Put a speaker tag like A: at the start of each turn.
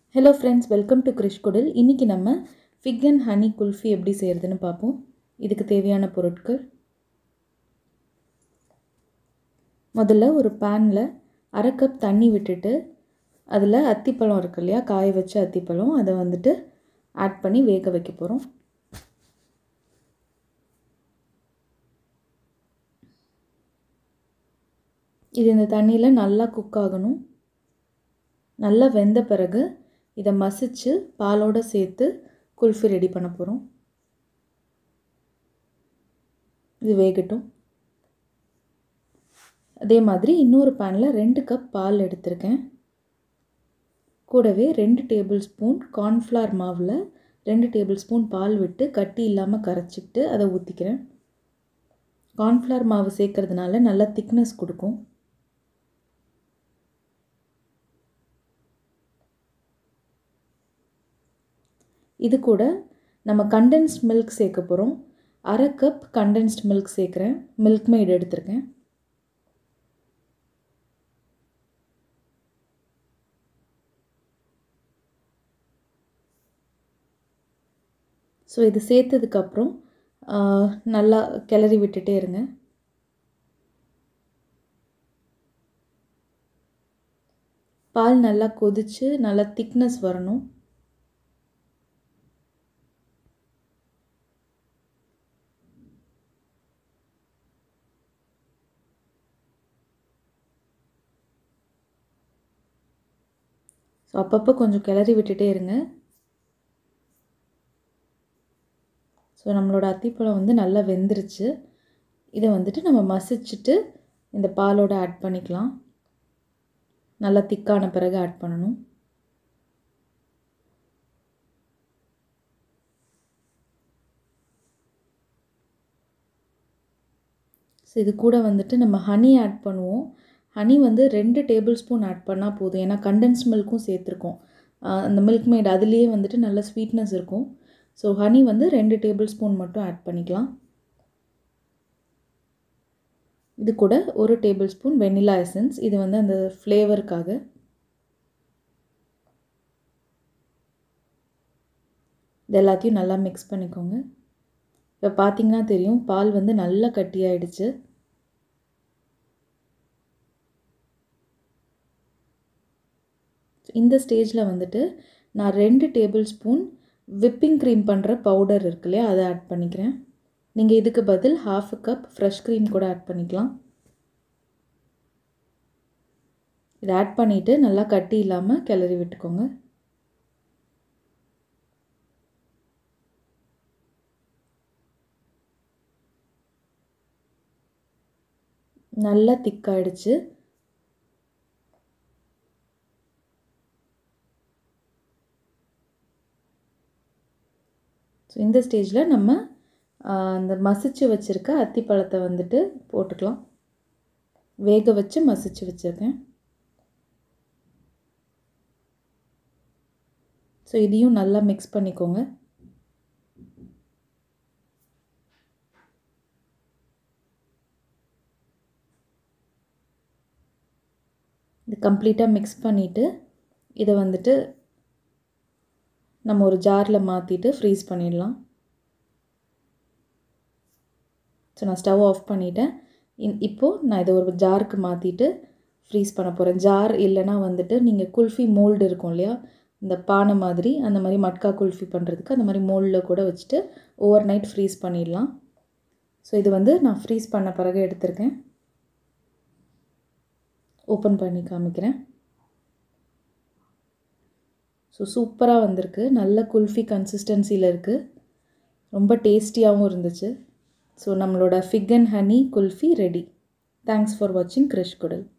A: hello friends welcome to Krish Kudil இன்றைக்கி நம்ம ஃபிக் and honey kulfi எப்படி செய்கிறதுன்னு பார்ப்போம் இதுக்கு தேவையான பொருட்கள் முதல்ல ஒரு பேனில் அரை கப் தண்ணி விட்டுட்டு அதில் அத்திப்பழம் இருக்கு இல்லையா காய வச்ச அத்திப்பழம் அதை வந்துட்டு ஆட் பண்ணி வேக வைக்க போகிறோம் இது இந்த தண்ணியில் நல்லா குக் ஆகணும் நல்லா வெந்த பிறகு இதை மசிச்சு பாலோடு சேர்த்து குல்ஃபி ரெடி பண்ண போகிறோம் இது வேகட்டும் அதே மாதிரி இன்னொரு பேனில் ரெண்டு கப் பால் எடுத்திருக்கேன் கூடவே ரெண்டு டேபிள் ஸ்பூன் கார்ன்ஃப்ளவர் மாவில் ரெண்டு டேபிள் ஸ்பூன் பால் விட்டு கட்டி இல்லாமல் கரைச்சிக்கிட்டு அதை ஊற்றிக்கிறேன் கார்ன்ஃப்ளவர் மாவு சேர்க்கறதுனால நல்லா திக்னஸ் கொடுக்கும் இது கூட நம்ம கண்டென்ஸ்ட் மில்க் சேர்க்க போகிறோம் அரை கப் கண்டென்ஸ்ட் மில்க் சேர்க்குறேன் மில்க் மெய்டு எடுத்திருக்கேன் ஸோ இது சேர்த்ததுக்கப்புறம் நல்லா கிளறி விட்டுட்டே இருங்க பால் நல்லா கொதித்து நல்லா திக்னஸ் வரணும் ஸோ அப்பப்போ கொஞ்சம் கிளறி விட்டுட்டே இருங்க ஸோ நம்மளோட அத்திப்பழம் வந்து நல்லா வெந்துருச்சு இதை வந்துட்டு நம்ம மசிச்சுட்டு இந்த பாலோட ஆட் பண்ணிக்கலாம் நல்லா திக்கான பிறகு ஆட் பண்ணணும் ஸோ இது கூட வந்துட்டு நம்ம ஹனி ஆட் பண்ணுவோம் ஹனி வந்து ரெண்டு டேபிள் ஸ்பூன் ஆட் பண்ணால் போதும் ஏன்னா கண்டென்ஸ் மில்க்கும் சேர்த்துருக்கோம் அந்த மில்க் மேட் அதுலேயே வந்துட்டு நல்ல ஸ்வீட்னஸ் இருக்கும் ஸோ ஹனி வந்து ரெண்டு டேபிள் ஸ்பூன் மட்டும் ஆட் பண்ணிக்கலாம் இது கூட ஒரு டேபிள் ஸ்பூன் வெனிலா எசன்ஸ் இது வந்து அந்த ஃப்ளேவருக்காக இது எல்லாத்தையும் நல்லா மிக்ஸ் பண்ணிக்கோங்க இப்போ பார்த்தீங்கன்னா தெரியும் பால் வந்து நல்லா கட்டியாயிடுச்சு இந்த ஸ்டேஜில் வந்துட்டு நான் ரெண்டு டேபிள் ஸ்பூன் விப்பிங் க்ரீம் பண்ணுற பவுடர் இருக்கு இல்லையா அதை ஆட் பண்ணிக்கிறேன் நீங்கள் இதுக்கு பதில் ஹாஃப் கப் ஃப்ரெஷ் க்ரீம் கூட ஆட் பண்ணிக்கலாம் இதை ஆட் பண்ணிவிட்டு நல்லா கட்டி இல்லாமல் கிளறி விட்டுக்கோங்க நல்லா திக்காயிடுச்சு ஸோ இந்த ஸ்டேஜில் நம்ம அந்த மசிச்சு வச்சுருக்க அத்திப்பழத்தை வந்துட்டு போட்டுக்கலாம் வேக வச்சு மசிச்சு வச்சுருக்கேன் ஸோ இதையும் நல்லா மிக்ஸ் பண்ணிக்கோங்க இது கம்ப்ளீட்டாக மிக்ஸ் பண்ணிவிட்டு இதை வந்துட்டு நம்ம ஒரு ஜாரில் மாற்றிட்டு ஃப்ரீஸ் பண்ணிடலாம் ஸோ நான் ஸ்டவ் ஆஃப் பண்ணிவிட்டேன் இன் இப்போது நான் இதை ஒரு ஜாருக்கு மாற்றிட்டு ஃப்ரீஸ் பண்ண போகிறேன் ஜார் இல்லைனா வந்துட்டு நீங்கள் குல்ஃபி மோல்டு இருக்கும் இல்லையா இந்த பானை மாதிரி அந்த மாதிரி மட்கா குல்ஃபி பண்ணுறதுக்கு அந்த மாதிரி மோல்டில் கூட வச்சுட்டு ஓவர் நைட் ஃப்ரீஸ் பண்ணிடலாம் ஸோ இது வந்து நான் ஃப்ரீஸ் பண்ண பிறகு எடுத்திருக்கேன் ஓப்பன் பண்ணி காமிக்கிறேன் ஸோ சூப்பராக வந்திருக்கு நல்ல குல்ஃபி கன்சிஸ்டன்சியில் இருக்குது ரொம்ப டேஸ்டியாகவும் இருந்துச்சு ஸோ நம்மளோட fig and honey kulfi ready thanks for வாட்சிங் கிரிஷ் குடல்